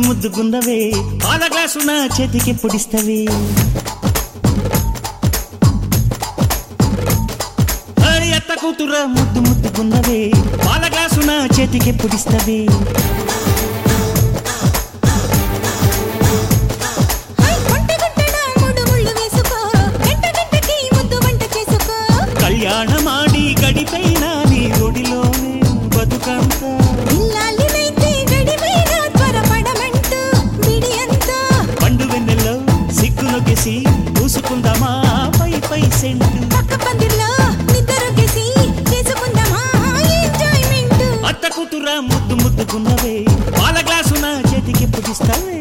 ముద్దుగున్నవే పాల గ్లాసు నా చేతికి పొడిస్తవే అయ్ అత్త కూతుర ముద్దు ముద్దుగున్నవే పాల గ్లాసు నా చేతికి పొడిస్తవే హై కొంట గుంటడా మూడు ముళ్ళు వేసుకో గంట గంటకి ముద్దు వంట చేసుకో కళ్యాణమాడి గడిపైన నీ ఒడిలోనే బతుకంతా ఇల్లాలినైతే గడిపైన త్వరపడమంటూ బిడియంతో పండు వెన్నెల్లో సిగ్గునొగేసి పూసుకుందామా పై పై సెంటు పక్క పందిర్లో నిద్రొకేసి చేసుకుందామా ఎంజాయ్మెంట్ అత్త కూతుర ముద్దు ముద్దుకున్నవే పాల గ్లాసు నా చేతికి పుడిస్తావే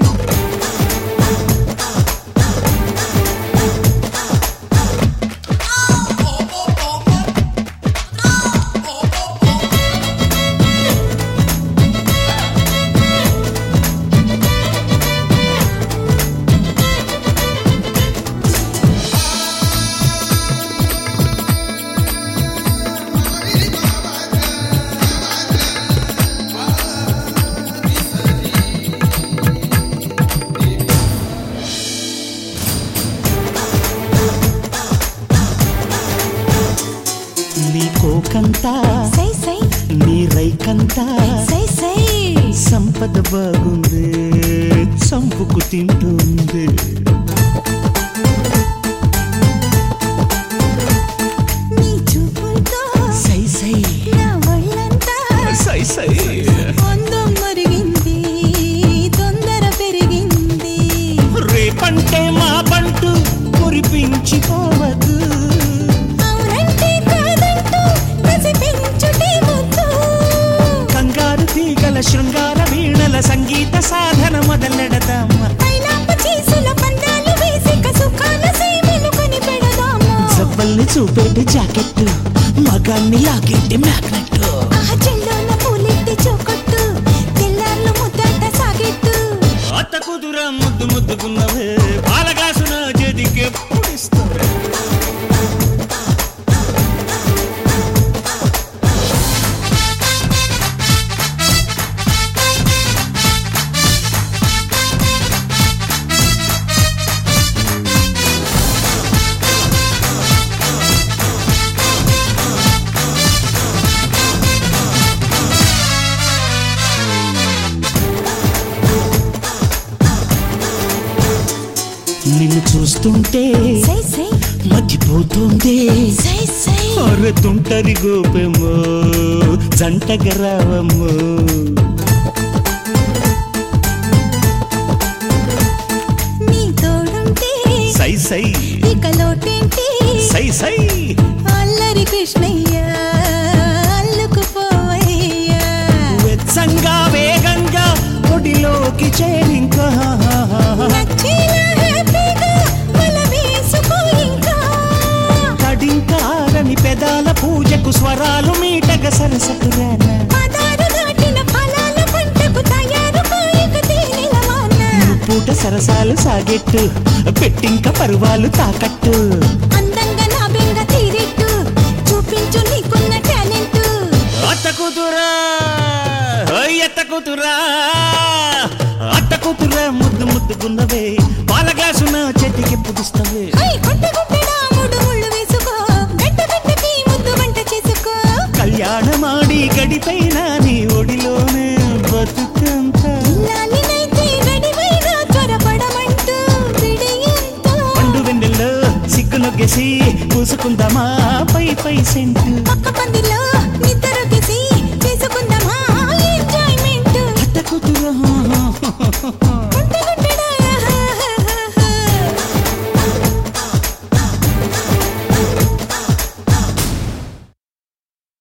నీ కోకంతా సై సై నీ రైకంతా సై సై సంపద బాగుంది చంపుకు తింటుంది నీ చూపులతో సై సై నా ఒళ్ళంతా సై సై అందం మరిగింది తొందర పెరిగింది రేపంటే మా పంటు మురిపించిపోవద్దు అవునంటే కాదంటూ కసి పెంచుటే ముద్దు కంగారు తీగల శృంగార వీణల సంగీత సాధన మొదలెడదామా పైలాప చీసుల పందాలు వేసి కసుకాల సీమలు కొని పెడదామా జబ్బల్ని చూపేటి జాకెట్ మగాన్ని లాగేటి మ్యాగ్నెట్ ఆ చెల్లోన పూలెట్టి చోకొట్టు తెల్లార్లు ముద్దాట సాగెట్టు అత్త కుదుర ముద్దు ముద్దుకున్నవే పాలగాసున చేతికి పొడిస్తావే నిన్ను చూస్తుంటే సై సై మతిపోతుంది సై సై అరతుంటరి గోపెమో జంటగా రావమ్మో నీ తోడుంటే సై సై ఇక లోటేంటి సై సై అల్లరి కృష్ణయ్య అల్లుకుపోవయ్యా వెచ్చంగా వేగంగా ఒడిలోకి చేరింకా నచ్చేలా హ్యాపీగా వల వేసుకో ఇంకా కడింకారని పెదాల పూజకు స్వరాలు మీటగ సరసకు రానా పదారు దాటిన ఫలాల పంటకు తయారు కాయక తేనెల వాన పూట సరసాలు సాగెట్టు పెట్టింక పరువాలు తాకట్టు అందంగా నా బెంగ తీరెట్టు చూపించు నీకున్న టాలెంట్ అత్త కూతురా ఓయ్ అత్త కూతురా అత్త కూతురా ముద్దు ముద్దుకున్నవే పాల గ్లాసు నా చేతికి పుడిస్తవే హై గుడ్డ గుడ్డడా మూడు ముళ్ళు వేసుకో గంట గంటకి ముద్దు వంట చేసుకో కళ్యాణమాడి గడిపైన నీ ఒడిలోనే బతుకంతా ఇల్లాలినైతే గడివైనా త్వరపడమంటూ విడియంతో పండు వెన్నెల్లో సిగ్గు నొగ్గేసి పూసుకుందామా పై పై సెంటు పక్క పందిలో నిద్రొకేసి చేసుకుందామా ఎంజాయ్మెంట్ అత్త కూతురా